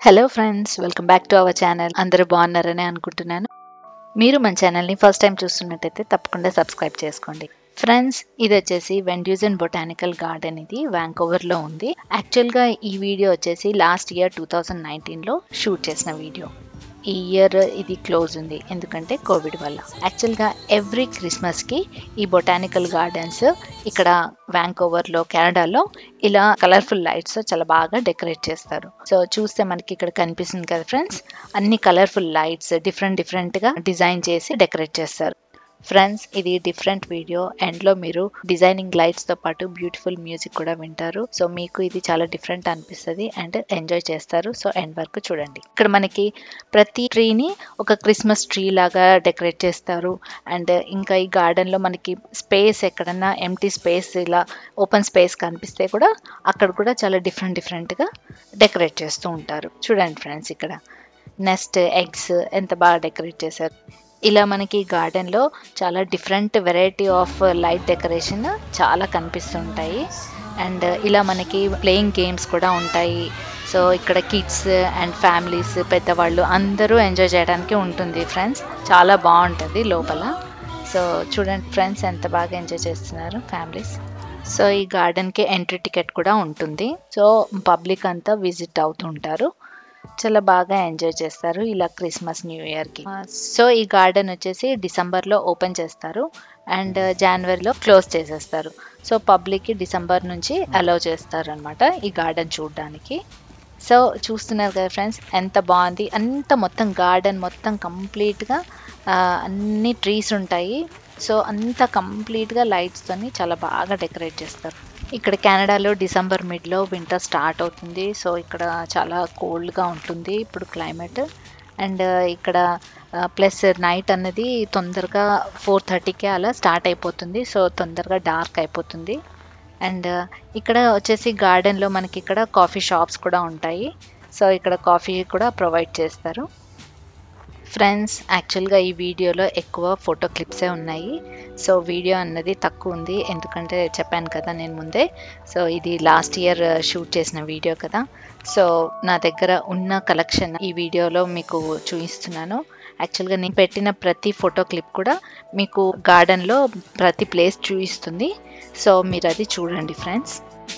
hello friends welcome back to our channel అందరూ బాగున్నారని అనుకుంటున్నాను మీరు మన ఛానల్ని ఫస్ట్ టైం చూస్తున్నట్టయితే తప్పకుండా సబ్స్క్రైబ్ చేసుకోండి ఫ్రెండ్స్ ఇది వచ్చేసి వెండ్యూజన్ బొటానికల్ గార్డెన్ ఇది వ్యాంకోవర్లో ఉంది యాక్చువల్గా ఈ వీడియో వచ్చేసి లాస్ట్ ఇయర్ టూ థౌజండ్ నైన్టీన్లో షూట్ చేసిన వీడియో ఈ ఇయర్ ఇది క్లోజ్ ఉంది ఎందుకంటే కోవిడ్ వల్ల యాక్చువల్గా ఎవ్రీ క్రిస్మస్కి ఈ బొటానికల్ గార్డెన్స్ ఇక్కడ వ్యాంకోవర్లో కెనడాలో ఇలా కలర్ఫుల్ లైట్స్ చాలా బాగా డెకరేట్ చేస్తారు సో చూస్తే మనకి ఇక్కడ కనిపిస్తుంది కదా ఫ్రెండ్స్ అన్ని కలర్ఫుల్ లైట్స్ డిఫరెంట్ డిఫరెంట్గా డిజైన్ చేసి డెకరేట్ చేస్తారు ఫ్రెండ్స్ ఇది డిఫరెంట్ వీడియో ఎండ్లో మీరు డిజైనింగ్ లైట్స్తో పాటు బ్యూటిఫుల్ మ్యూజిక్ కూడా వింటారు సో మీకు ఇది చాలా డిఫరెంట్ అనిపిస్తుంది అండ్ ఎంజాయ్ చేస్తారు సో ఎండ్ వరకు చూడండి ఇక్కడ మనకి ప్రతి ట్రీని ఒక క్రిస్మస్ ట్రీ లాగా డెకరేట్ చేస్తారు అండ్ ఇంకా ఈ గార్డెన్లో మనకి స్పేస్ ఎక్కడన్నా ఎంటీ స్పేస్ ఇలా ఓపెన్ స్పేస్ కనిపిస్తే కూడా అక్కడ కూడా చాలా డిఫరెంట్ డిఫరెంట్గా డెకరేట్ చేస్తూ ఉంటారు చూడండి ఫ్రెండ్స్ ఇక్కడ నెక్స్ట్ ఎగ్స్ ఎంత బాగా డెకరేట్ చేశారు ఇలా మనకి గార్డెన్లో చాలా different variety of light decoration చాలా కనిపిస్తుంటాయి అండ్ ఇలా మనకి ప్లేయింగ్ గేమ్స్ కూడా ఉంటాయి సో ఇక్కడ కిడ్స్ అండ్ ఫ్యామిలీస్ పెద్దవాళ్ళు అందరూ ఎంజాయ్ చేయడానికి ఉంటుంది ఫ్రెండ్స్ చాలా బాగుంటుంది లోపల సో చూడండి ఫ్రెండ్స్ ఎంత బాగా ఎంజాయ్ చేస్తున్నారు ఫ్యామిలీస్ సో ఈ గార్డెన్కి ఎంట్రీ టికెట్ కూడా ఉంటుంది సో పబ్లిక్ అంతా విజిట్ అవుతుంటారు చాలా బాగా ఎంజాయ్ చేస్తారు ఇలా క్రిస్మస్ న్యూ ఇయర్కి సో ఈ గార్డెన్ వచ్చేసి డిసెంబర్లో ఓపెన్ చేస్తారు అండ్ జనవరిలో క్లోజ్ చేసేస్తారు సో పబ్లిక్కి డిసెంబర్ నుంచి అలౌ చేస్తారు అనమాట ఈ గార్డెన్ చూడడానికి సో చూస్తున్నారు కదా ఫ్రెండ్స్ ఎంత బాగుంది అంత మొత్తం గార్డెన్ మొత్తం కంప్లీట్గా అన్ని ట్రీస్ ఉంటాయి సో అంత కంప్లీట్గా లైట్స్తోని చాలా బాగా డెకరేట్ చేస్తారు ఇక్కడ కెనడాలో డిసెంబర్ మిడ్లో వింటర్ స్టార్ట్ అవుతుంది సో ఇక్కడ చాలా కోల్డ్గా ఉంటుంది ఇప్పుడు క్లైమేట్ అండ్ ఇక్కడ ప్లస్ నైట్ అన్నది తొందరగా ఫోర్ థర్టీకే అలా స్టార్ట్ అయిపోతుంది సో తొందరగా డార్క్ అయిపోతుంది అండ్ ఇక్కడ వచ్చేసి గార్డెన్లో మనకి ఇక్కడ కాఫీ షాప్స్ కూడా ఉంటాయి సో ఇక్కడ కాఫీ కూడా ప్రొవైడ్ చేస్తారు ఫ్రెండ్స్ యాక్చువల్గా ఈ వీడియోలో ఎక్కువ ఫోటో క్లిప్సే ఉన్నాయి సో వీడియో అన్నది తక్కువ ఉంది ఎందుకంటే చెప్పాను కదా నేను ముందే సో ఇది లాస్ట్ ఇయర్ షూట్ చేసిన వీడియో కదా సో నా దగ్గర ఉన్న కలెక్షన్ ఈ వీడియోలో మీకు చూపిస్తున్నాను యాక్చువల్గా నేను పెట్టిన ప్రతి ఫోటో క్లిప్ కూడా మీకు గార్డెన్లో ప్రతి ప్లేస్ చూపిస్తుంది సో మీరు అది చూడండి ఫ్రెండ్స్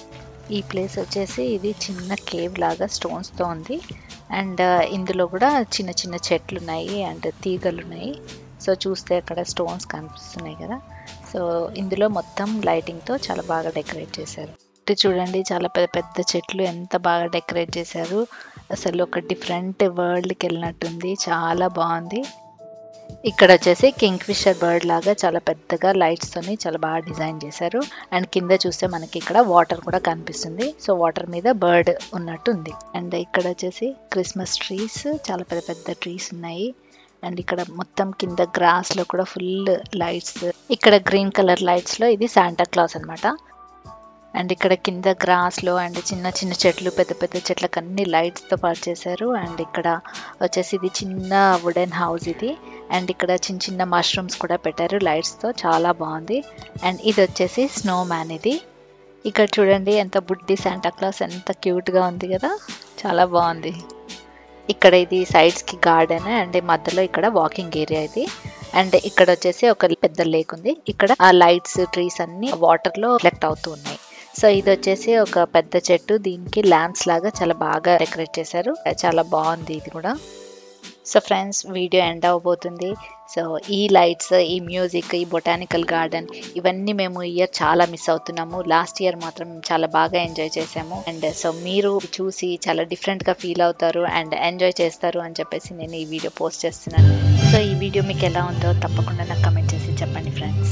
ఈ ప్లేస్ వచ్చేసి ఇది చిన్న కేవ్ లాగా స్టోన్స్తో ఉంది అండ్ ఇందులో కూడా చిన్న చిన్న చెట్లు ఉన్నాయి అండ్ తీగలు ఉన్నాయి సో చూస్తే అక్కడ స్టోన్స్ కనిపిస్తున్నాయి కదా సో ఇందులో మొత్తం లైటింగ్తో చాలా బాగా డెకరేట్ చేశారు చూడండి చాలా పెద్ద పెద్ద చెట్లు ఎంత బాగా డెకరేట్ చేశారు అసలు ఒక డిఫరెంట్ వరల్డ్కి వెళ్ళినట్టుంది చాలా బాగుంది ఇక్కడ వచ్చేసి కింగ్ ఫిషర్ బర్డ్ లాగా చాలా పెద్దగా లైట్స్తోని చాలా బాగా డిజైన్ చేశారు అండ్ కింద చూస్తే మనకి ఇక్కడ వాటర్ కూడా కనిపిస్తుంది సో వాటర్ మీద బర్డ్ ఉన్నట్టు ఉంది అండ్ ఇక్కడ వచ్చేసి క్రిస్మస్ ట్రీస్ చాలా పెద్ద పెద్ద ట్రీస్ ఉన్నాయి అండ్ ఇక్కడ మొత్తం కింద గ్రాస్లో కూడా ఫుల్ లైట్స్ ఇక్కడ గ్రీన్ కలర్ లైట్స్లో ఇది శాంటా క్లాస్ అనమాట అండ్ ఇక్కడ కింద గ్రాస్లో అండ్ చిన్న చిన్న చెట్లు పెద్ద పెద్ద చెట్లకు అన్ని లైట్స్తో పాటు చేశారు అండ్ ఇక్కడ వచ్చేసి ఇది చిన్న వుడెన్ హౌస్ ఇది అండ్ ఇక్కడ చిన్న చిన్న మష్రూమ్స్ కూడా పెట్టారు లైట్స్తో చాలా బాగుంది అండ్ ఇది వచ్చేసి స్నో మ్యాన్ ఇది ఇక్కడ చూడండి ఎంత బుడ్డి శాంటా క్లాస్ ఎంత క్యూట్గా ఉంది కదా చాలా బాగుంది ఇక్కడ ఇది సైడ్స్కి గార్డెన్ అండ్ మధ్యలో ఇక్కడ వాకింగ్ ఏరియా ఇది అండ్ ఇక్కడ వచ్చేసి ఒక పెద్ద లేక్ ఉంది ఇక్కడ ఆ లైట్స్ ట్రీస్ అన్ని వాటర్ లో రిఫ్లెక్ట్ అవుతూ ఉన్నాయి సో ఇది వచ్చేసి ఒక పెద్ద చెట్టు దీనికి ల్యాంప్స్ లాగా చాలా బాగా డెకరేట్ చేశారు చాలా బాగుంది ఇది కూడా సో ఫ్రెండ్స్ వీడియో ఎండ్ అవ్వబోతుంది సో ఈ లైట్స్ ఈ మ్యూజిక్ ఈ బొటానికల్ గార్డెన్ ఇవన్నీ మేము ఇయర్ చాలా మిస్ అవుతున్నాము లాస్ట్ ఇయర్ మాత్రం చాలా బాగా ఎంజాయ్ చేసాము అండ్ సో మీరు చూసి చాలా డిఫరెంట్గా ఫీల్ అవుతారు అండ్ ఎంజాయ్ చేస్తారు అని చెప్పేసి నేను ఈ వీడియో పోస్ట్ చేస్తున్నాను సో ఈ వీడియో మీకు ఎలా ఉందో తప్పకుండా నాకు కమెంట్ చేసి చెప్పండి ఫ్రెండ్స్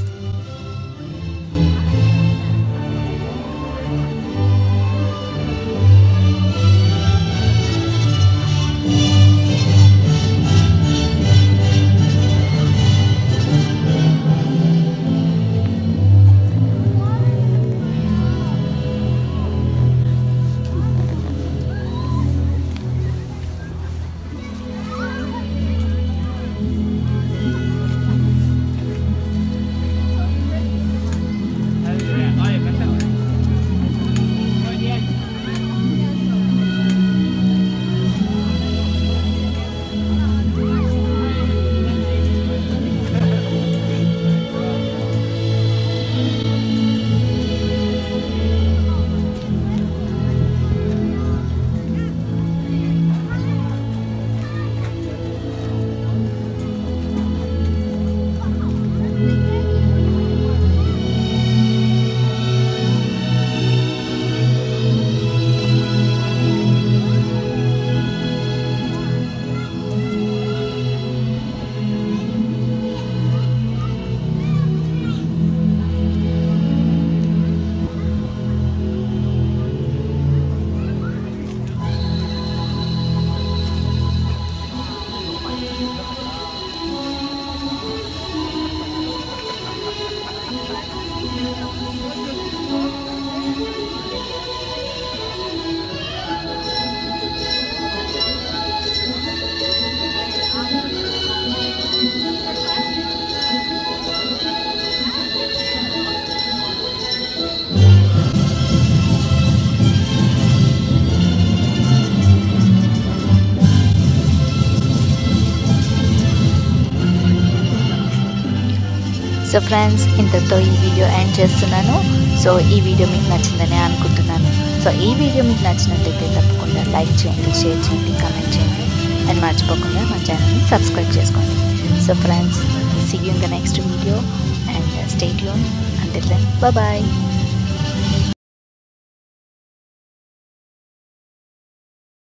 సో ఫ్రెండ్స్ ఇంతతో ఈ వీడియో ఎండ్ చేస్తున్నాను సో ఈ వీడియో మీకు నచ్చిందని అనుకుంటున్నాను సో ఈ వీడియో మీకు నచ్చినట్లయితే తప్పకుండా లైక్ చేయండి షేర్ చేయండి కామెంట్ చేయండి అండ్ మర్చిపోకుండా మా ఛానల్ని సబ్స్క్రైబ్ చేసుకోండి so friends see you in the next video and stay tuned until then bye